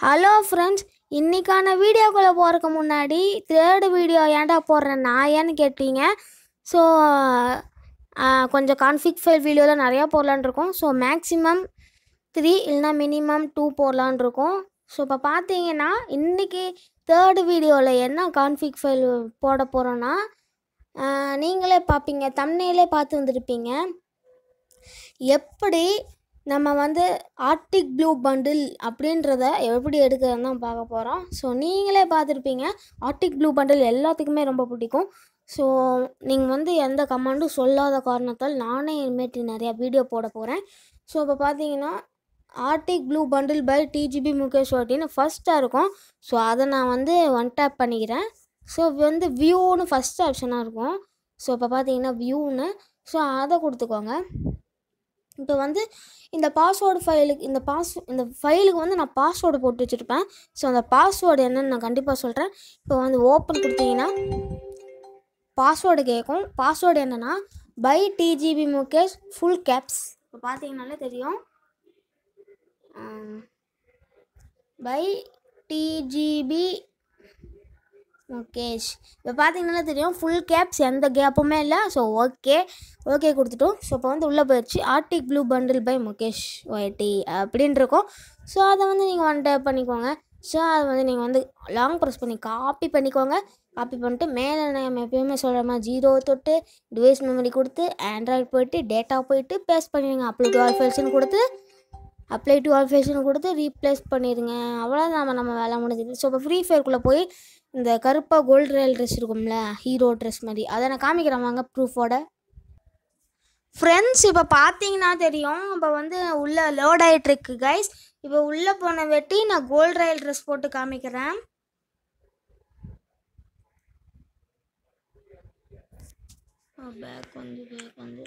hello friends இன்றைக்கான வீடியோக்குள்ளே போகிறதுக்கு முன்னாடி தேர்டு வீடியோ ஏன்டா போடுறேன் நான் ஏன்னு கேட்டீங்க ஸோ கொஞ்சம் கான்ஃபிக் ஃபைல் வீடியோவில் நிறையா போடலான்னு இருக்கோம் ஸோ மேக்ஸிமம் த்ரீ இல்லைனா மினிமம் டூ போடலான் இருக்கோம் ஸோ இப்போ பார்த்தீங்கன்னா இன்றைக்கி தேர்டு வீடியோவில் என்ன கான்ஃபிக் ஃபைல் போட போகிறோன்னா நீங்களே பார்ப்பீங்க தம்னையிலே பார்த்து வந்திருப்பீங்க எப்படி நம்ம வந்து ஆர்டிக் ப்ளூ பண்டில் அப்படின்றத எப்படி எடுக்கிறதுன்னு தான் பார்க்க போகிறோம் ஸோ நீங்களே பார்த்துருப்பீங்க ஆர்டிக் ப்ளூ பண்டில் எல்லாத்துக்குமே ரொம்ப பிடிக்கும் ஸோ நீங்கள் வந்து எந்த கமெண்டும் சொல்லாத காரணத்தால் நானே இனிமேட்டு நிறையா வீடியோ போட போகிறேன் ஸோ இப்போ பார்த்தீங்கன்னா Arctic blue bundle by DGP Mukesh வாட்டின்னு ஃபஸ்ட்டாக இருக்கும் ஸோ அதை நான் வந்து ஒன் டேப் பண்ணிக்கிறேன் ஸோ வந்து வியூன்னு ஃபஸ்ட் ஆப்ஷனாக இருக்கும் ஸோ இப்போ பார்த்தீங்கன்னா வியூன்னு ஸோ அதை கொடுத்துக்கோங்க இப்போ வந்து இந்த பாஸ்வேர்டு ஃபைலுக்கு இந்த பாஸ் இந்த ஃபைலுக்கு வந்து நான் பாஸ்வேர்டு போட்டு வச்சுருப்பேன் ஸோ அந்த பாஸ்வேர்டு என்னன்னு நான் கண்டிப்பாக சொல்கிறேன் இப்போ வந்து ஓப்பன் கொடுத்தீங்கன்னா பாஸ்வேர்டு கேட்கும் பாஸ்வேர்டு என்னென்னா by DGP Mukesh full caps இப்போ பார்த்தீங்கனாலே தெரியும் பை டிஜிபி முகேஷ் இப்போ பார்த்தீங்கன்னா தெரியும் ஃபுல் கேப்ஸ் எந்த கேப்புமே இல்லை ஸோ ஓகே ஓகே கொடுத்துட்டோம் ஸோ இப்போ வந்து உள்ளே போயிடுச்சு Arctic blue bundle by Mukesh YT அப்படின்னு இருக்கும் ஸோ அதை வந்து நீங்கள் ஒன் டேப் பண்ணிக்கோங்க ஸோ அதை வந்து நீங்கள் வந்து லாங் ப்ரெஸ் பண்ணி காப்பி பண்ணிக்கோங்க காப்பி பண்ணிட்டு மேலே நம்ம எப்பயுமே சொல்கிற மாதிரி ஜீரோ தொட்டு டிவைஸ் மெமரி கொடுத்து ஆண்ட்ராய்டு போயிட்டு டேட்டா போயிட்டு பேஸ்ட் பண்ணிடுங்க அப்ளை டு ஆல் ஃபைல்ஸ்னு கொடுத்து அப்ளை டு ஆல் ஃபைல்ஸ்னு கொடுத்து ரீப்ளேஸ் பண்ணிடுங்க அவ்வளோதான் நம்ம நம்ம வேலை முடிஞ்சுது ஸோ இப்போ ஃப்ரீ ஃபயர்க்குள்ளே போய் இந்த கருப்பாக கோல்டு ரயில் ட்ரெஸ் இருக்கும்ல ஹீரோ ட்ரெஸ் மாதிரி அதை நான் காமிக்கிறேன் வாங்க ப்ரூஃபோட ஃப்ரெண்ட்ஸ் இப்போ பார்த்தீங்கன்னா தெரியும் இப்போ வந்து உள்ளே லோட் ஆகிட்டுருக்கு கைஸ் இப்போ உள்ளே போன வெட்டி நான் கோல்டு ரயில் ட்ரெஸ் போட்டு காமிக்கிறேன் பேக் வந்து பேக் வந்து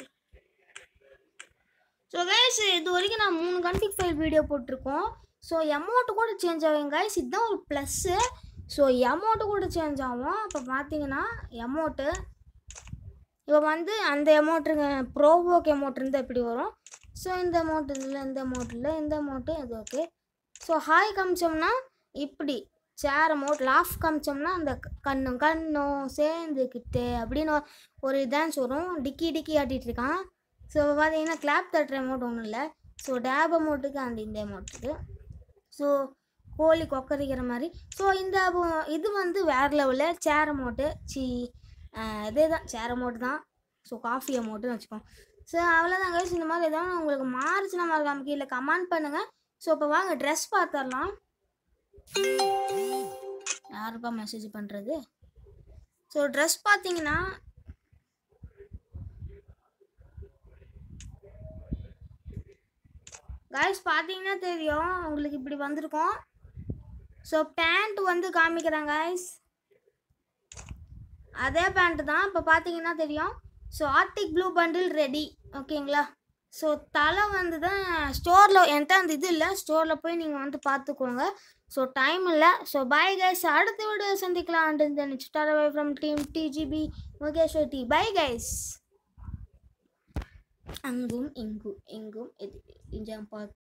ஸோ கைஸ் இது வரைக்கும் நான் மூணு கன்ஃபிக் ஃபைல் வீடியோ போட்டிருக்கோம் ஸோ எமௌண்ட்டு கூட சேஞ்ச் ஆகும் கைஸ் இதுதான் ஒரு ப்ளஸ்ஸு ஸோ எமௌண்ட்டு கூட சேஞ்ச் ஆகும் இப்போ பார்த்தீங்கன்னா எமௌண்ட்டு இப்போ வந்து அந்த அமௌண்ட்டுங்க ப்ரோவோக் அமௌண்ட் இருந்தால் எப்படி வரும் ஸோ இந்த அமௌண்ட் இல்லை இந்த அமௌண்ட் இல்லை இந்த அமௌண்ட்டு இது ஓகே ஸோ ஹாய் காமிச்சோம்னா இப்படி சேர் அமௌண்ட் லாஃப் காமிச்சோம்னா அந்த கண்ணும் கண்ணும் சேர்ந்துக்கிட்டு அப்படின்னு ஒரு டான்ஸ் வரும் டிக்கி டிக்கி ஆட்டிகிட்டு இருக்கான் ஸோ பார்த்தீங்கன்னா கிளாப் தட்டுற அமௌண்ட் ஒன்றும் இல்லை ஸோ டேப் அமௌண்ட்டுக்கு அந்த இந்த அமௌண்ட்டுக்கு ஸோ கோழி கொக்கரிக்கிற மாதிரி ஸோ இந்த இது வந்து வேறு லெவலில் சேர் அமௌண்ட்டு சி இதே தான் சேர் அமௌண்ட் தான் ஸோ காஃபி அமௌண்ட்டுன்னு வச்சுக்கோங்க ஸோ அவ்வளோதான் கைஸ் இந்த மாதிரி எதாவது உங்களுக்கு மாறுச்சுன்னா மறக்காம கீழே கமெண்ட் பண்ணுங்கள் ஸோ இப்போ வாங்க ட்ரெஸ் பார்த்துடலாம் யாருப்பா மெசேஜ் பண்ணுறது ஸோ ட்ரெஸ் பார்த்தீங்கன்னா கைஸ் பார்த்தீங்கன்னா தெரியும் உங்களுக்கு இப்படி வந்திருக்கும் ஸோ பேண்ட் வந்து காமிக்கிறேன் கைஸ் அதே பேண்ட்டு தான் இப்போ பார்த்தீங்கன்னா தெரியும் so Arctic blue bundle ready ஓகேங்களா ஸோ தலை வந்து தான் ஸ்டோரில் என்கிட்ட அந்த இது இல்லை ஸ்டோரில் போய் நீங்கள் வந்து பார்த்துக்கோங்க ஸோ டைம் இல்லை ஸோ பாய் கைஸ் அடுத்த வீடியோ சந்திக்கலாம் and then star away from team DGP Mukesh டி பை கைஸ் அங்கும் இங்கும் எங்கும் எது பார்த்து